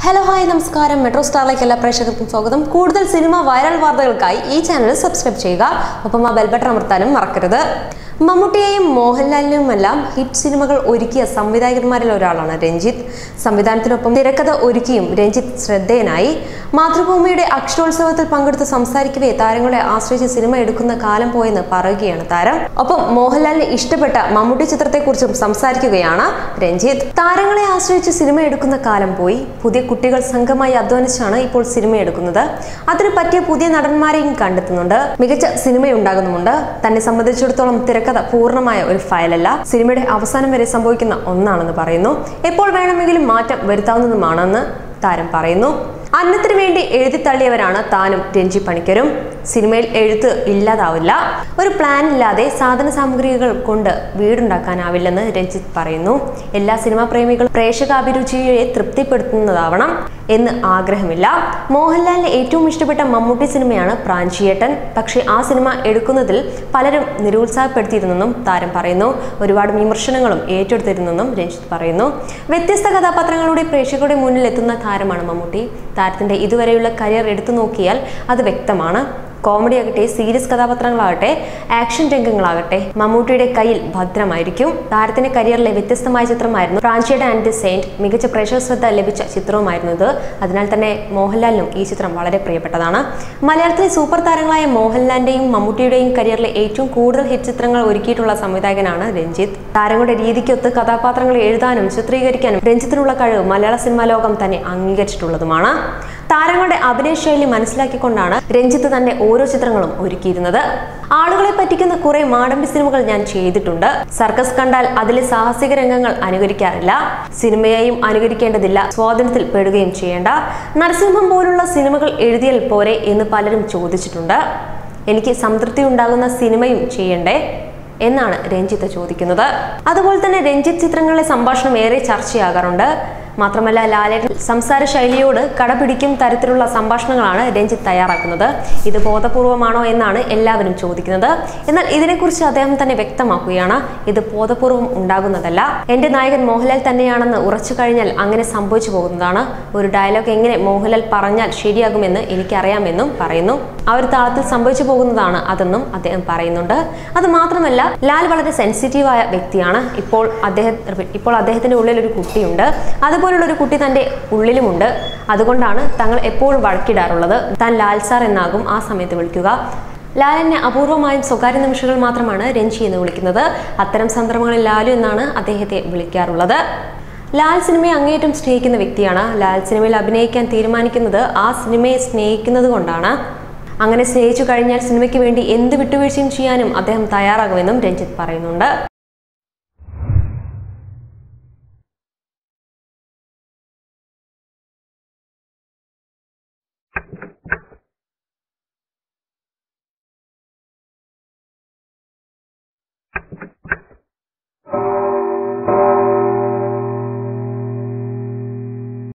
hello hi നമസ്കാരം metro സ്റ്റാറിലേക്ക് എല്ലാ പ്രേക്ഷകർക്കും സ്വാഗതം കൂടുതൽ സിനിമ വൈറൽ വാർത്തകൾക്കായി ഈ ചാനൽ സബ്സ്ക്രൈബ് ചെയ്യുക ഒപ്പം ആ ബെൽബട്ടൺ അമർത്താനും മറക്കരുത് മമ്മൂട്ടിയെയും മോഹൻലാലിനുമെല്ലാം ഹിറ്റ് സിനിമകൾ ഒരുക്കിയ സംവിധായകന്മാരിൽ ഒരാളാണ് രഞ്ജിത്ത് സംവിധാനത്തിനൊപ്പം തിരക്കഥ ഒരുക്കിയും രഞ്ജിത്ത് ശ്രദ്ധേയനായി മാതൃഭൂമിയുടെ അക്ഷരോത്സവത്തിൽ പങ്കെടുത്ത് സംസാരിക്കവേ താരങ്ങളെ ആശ്രയിച്ച് സിനിമ എടുക്കുന്ന കാലം പോയെന്ന് പറയുകയാണ് താരം ഒപ്പം മോഹൻലാലിന് ഇഷ്ടപ്പെട്ട മമ്മൂട്ടി ചിത്രത്തെക്കുറിച്ചും സംസാരിക്കുകയാണ് രഞ്ജിത്ത് താരങ്ങളെ ആശ്രയിച്ച് സിനിമ എടുക്കുന്ന കാലം പോയി പുതിയ കുട്ടികൾ സംഘമായി അധ്വാനിച്ചാണ് ഇപ്പോൾ സിനിമ എടുക്കുന്നത് അതിന് പറ്റിയ പുതിയ നടന്മാരെയും കണ്ടെത്തുന്നുണ്ട് മികച്ച സിനിമയുണ്ടാകുന്നുമുണ്ട് തന്നെ സംബന്ധിച്ചിടത്തോളം തിരക്കഥ പൂർണ്ണമായ ഒരു ഫയലല്ല സിനിമയുടെ അവസാനം വരെ സംഭവിക്കുന്ന ഒന്നാണെന്ന് പറയുന്നു എപ്പോൾ വേണമെങ്കിലും മാറ്റം വരുത്താവുന്നതുമാണെന്ന് താരം പറയുന്നു അന്നത്തിന് വേണ്ടി എഴുതി തള്ളിയവരാണ് താനും രഞ്ജി പണിക്കരും സിനിമയിൽ എഴുത്ത് ഇല്ലാതാവില്ല ഒരു പ്ലാൻ ഇല്ലാതെ സാധന സാമഗ്രികൾ കൊണ്ട് വീടുണ്ടാക്കാനാവില്ലെന്ന് രഞ്ജിത്ത് പറയുന്നു എല്ലാ സിനിമാ പ്രേമികളും പ്രേക്ഷകാഭിരുചിയെ തൃപ്തിപ്പെടുത്തുന്നതാവണം എന്ന് ആഗ്രഹമില്ല മോഹൻലാലിന് ഏറ്റവും ഇഷ്ടപ്പെട്ട മമ്മൂട്ടി സിനിമയാണ് പ്രാഞ്ചിയേട്ടൻ പക്ഷേ ആ സിനിമ എടുക്കുന്നതിൽ പലരും നിരുത്സാഹപ്പെടുത്തിയിരുന്നെന്നും താരം പറയുന്നു ഒരുപാട് വിമർശനങ്ങളും ഏറ്റെടുത്തിരുന്നെന്നും രഞ്ജിത്ത് പറയുന്നു വ്യത്യസ്ത കഥാപാത്രങ്ങളുടെ പ്രേക്ഷകരുടെ മുന്നിൽ എത്തുന്ന താരമാണ് മമ്മൂട്ടി താരത്തിന്റെ ഇതുവരെയുള്ള കരിയർ എടുത്തു നോക്കിയാൽ അത് വ്യക്തമാണ് കോമഡി ആകട്ടെ സീരിയസ് കഥാപാത്രങ്ങളാകട്ടെ ആക്ഷൻ രംഗങ്ങളാകട്ടെ മമ്മൂട്ടിയുടെ കയ്യിൽ ഭദ്രമായിരിക്കും താരത്തിന്റെ കരിയറിലെ വ്യത്യസ്തമായ ചിത്രമായിരുന്നു പ്രാഞ്ചിയുടെ ആൻഡ് ദി സെയിന്റ് മികച്ച പ്രേക്ഷക ശ്രദ്ധ ലഭിച്ച ചിത്രവുമായിരുന്നു ഇത് അതിനാൽ തന്നെ മോഹൻലാലിനും ഈ ചിത്രം വളരെ പ്രിയപ്പെട്ടതാണ് മലയാളത്തിലെ സൂപ്പർ താരങ്ങളായ മോഹൻലാലിന്റെയും മമ്മൂട്ടിയുടെയും കരിയറിലെ ഏറ്റവും കൂടുതൽ ഹിറ്റ് ചിത്രങ്ങൾ ഒരുക്കിയിട്ടുള്ള സംവിധായകനാണ് രഞ്ജിത്ത് താരങ്ങളുടെ രീതിക്കൊത്ത് കഥാപാത്രങ്ങൾ എഴുതാനും ചിത്രീകരിക്കാനും രഞ്ജിത്തിനുള്ള കഴിവ് മലയാള സിനിമാ ലോകം തന്നെ അംഗീകരിച്ചിട്ടുള്ളതുമാണ് താരങ്ങളുടെ അഭിനയ ശൈലി മനസ്സിലാക്കിക്കൊണ്ടാണ് രഞ്ജിത്ത് തന്റെ ഓരോ ചിത്രങ്ങളും ഒരുക്കിയിരുന്നത് ആളുകളെ പറ്റിക്കുന്ന കുറെ മാടമ്പി സിനിമകൾ ഞാൻ ചെയ്തിട്ടുണ്ട് സർക്കസ് കണ്ടാൽ അതിലെ സാഹസിക രംഗങ്ങൾ അനുകരിക്കാറില്ല സിനിമയെയും അനുകരിക്കേണ്ടതില്ല സ്വാതന്ത്ര്യത്തിൽ പെടുകയും ചെയ്യേണ്ട നരസിംഹം പോലുള്ള സിനിമകൾ എഴുതിയാൽ പോരെ എന്ന് പലരും ചോദിച്ചിട്ടുണ്ട് എനിക്ക് സംതൃപ്തി ഉണ്ടാകുന്ന സിനിമയും ചെയ്യണ്ടേ എന്നാണ് രഞ്ജിത്ത് ചോദിക്കുന്നത് അതുപോലെ തന്നെ രഞ്ജിത്ത് ചിത്രങ്ങളിലെ സംഭാഷണം ഏറെ ചർച്ചയാകാറുണ്ട് മാത്രമല്ല ലാലേട്ടൻ സംസാര ശൈലിയോട് കടപിടിക്കും തരത്തിലുള്ള സംഭാഷണങ്ങളാണ് രഞ്ജിത്ത് തയ്യാറാക്കുന്നത് ഇത് ബോധപൂർവമാണോ എന്നാണ് എല്ലാവരും ചോദിക്കുന്നത് എന്നാൽ ഇതിനെക്കുറിച്ച് അദ്ദേഹം തന്നെ വ്യക്തമാക്കുകയാണ് ഇത് ബോധപൂർവം ഉണ്ടാകുന്നതല്ല എന്റെ നായകൻ മോഹൻലാൽ തന്നെയാണെന്ന് ഉറച്ചു കഴിഞ്ഞാൽ അങ്ങനെ സംഭവിച്ചു പോകുന്നതാണ് ഒരു ഡയലോഗ് എങ്ങനെ മോഹൻലാൽ പറഞ്ഞാൽ ശരിയാകുമെന്ന് എനിക്കറിയാമെന്നും പറയുന്നു ആ ഒരു താളത്തിൽ സംഭവിച്ചു പോകുന്നതാണ് അതെന്നും അദ്ദേഹം പറയുന്നുണ്ട് അത് മാത്രമല്ല ലാൽ വളരെ സെൻസിറ്റീവായ വ്യക്തിയാണ് ഇപ്പോൾ അദ്ദേഹം ഇപ്പോൾ അദ്ദേഹത്തിന്റെ ഉള്ളിൽ ഒരു കുട്ടിയുണ്ട് അതുപോലുള്ള ഒരു കുട്ടി തന്റെ ഉള്ളിലുമുണ്ട് അതുകൊണ്ടാണ് തങ്ങൾ എപ്പോഴും വഴക്കിടാറുള്ളത് താൻ ലാൽ സാർ എന്നാകും ആ സമയത്ത് വിളിക്കുക ലാലിനെ അപൂർവമായും സ്വകാര്യ നിമിഷങ്ങൾ മാത്രമാണ് രഞ്ജി എന്ന് വിളിക്കുന്നത് അത്തരം സന്ദർഭങ്ങളിൽ ലാലു എന്നാണ് അദ്ദേഹത്തെ വിളിക്കാറുള്ളത് ലാൽ സിനിമയെ അങ്ങേയറ്റം സ്നേഹിക്കുന്ന വ്യക്തിയാണ് ലാൽ സിനിമയിൽ അഭിനയിക്കാൻ തീരുമാനിക്കുന്നത് ആ സിനിമയെ സ്നേഹിക്കുന്നത് കൊണ്ടാണ് അങ്ങനെ സ്നേഹിച്ചു കഴിഞ്ഞാൽ സിനിമയ്ക്ക് വേണ്ടി എന്ത് വിട്ടുവീഴ്ചയും ചെയ്യാനും അദ്ദേഹം തയ്യാറാകുമെന്നും രഞ്ജിത്ത് പറയുന്നുണ്ട്